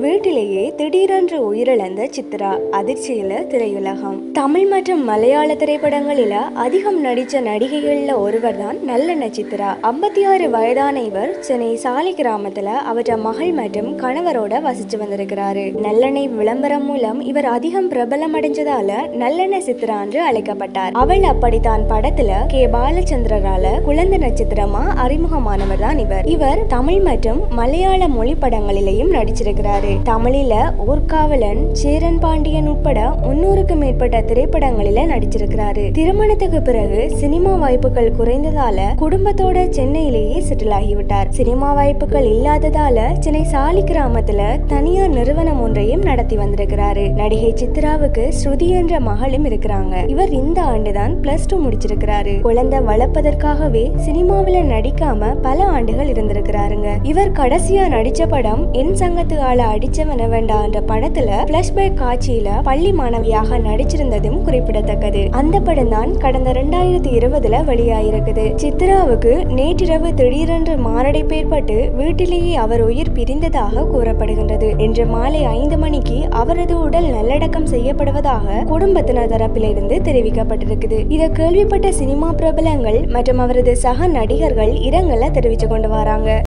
வீட்டிலேயே திடீரென்று உயிரிழந்த சித்ரா அதிர்ச்சியில திரையுலகம் தமிழ் மற்றும் மலையாள திரைப்படங்களில அதிகம் நடிச்ச நடிகைகள்ல ஒருவர் தான் நல்லெண்ண சித்ரா ஐம்பத்தி ஆறு வயதான இவர் சென்னை சாலை கிராமத்துல அவற்ற மகள் மற்றும் கணவரோட வசிச்சு வந்திருக்கிறாரு நல்லெண்ணெய் விளம்பரம் மூலம் இவர் அதிகம் பிரபலம் அடைஞ்சதால நல்லெண்ண சித்ரா என்று அழைக்கப்பட்டார் அவள் அப்படித்தான் படத்துல கே பாலச்சந்திரரால குழந்தை நட்சத்திரமா அறிமுகமானவர் தான் இவர் இவர் தமிழ் மற்றும் மலையாள மொழி படங்களிலேயும் நடிச்சிருக்கிறாரு தமிழில ஊர்காவலன் சேரன் பாண்டியன் உட்பட முன்னூறுக்கும் மேற்பட்ட திரைப்படங்களில நடிச்சிருக்கிறாரு திருமணத்துக்கு பிறகு சினிமா வாய்ப்புகள் குறைந்ததால குடும்பத்தோட சென்னையிலேயே செட்டில் ஆகிவிட்டார் சினிமா வாய்ப்புகள் இல்லாததால சென்னை சாலி கிராமத்துல தனியார் நிறுவனம் ஒன்றையும் நடத்தி வந்திருக்கிறாரு நடிகை சித்ராவுக்கு ஸ்ருதி என்ற மகளும் இருக்கிறாங்க இவர் இந்த ஆண்டுதான் பிளஸ் டூ முடிச்சிருக்கிறாரு குழந்தை வளர்ப்பதற்காகவே சினிமாவில நடிக்காம பல ஆண்டுகள் இருந்திருக்கிறாருங்க இவர் கடைசியா நடிச்ச படம் என் சங்கத்து ஆள அடிச்சவன வேண்டா என்ற படத்துல பிளஷ்பேக் காட்சியில பள்ளி மாணவியாக நடிச்சிருந்ததும் குறிப்பிடத்தக்கது அந்த படம் தான் கடந்த ரெண்டாயிரத்தி இருபதுல வெளியாயிருக்குது சித்ராவுக்கு நேற்றிரவு திடீரென்று மாரடைப்பு ஏற்பட்டு வீட்டிலேயே அவர் உயிர் பிரிந்ததாக கூறப்படுகின்றது இன்று மாலை ஐந்து மணிக்கு அவரது உடல் நல்லடக்கம் செய்யப்படுவதாக குடும்பத்தினர் தரப்பிலிருந்து தெரிவிக்கப்பட்டிருக்குது இதை கேள்விப்பட்ட சினிமா பிரபலங்கள் மற்றும் அவரது சக நடிகர்கள் இரங்கலை தெரிவிச்சு கொண்டு வராங்க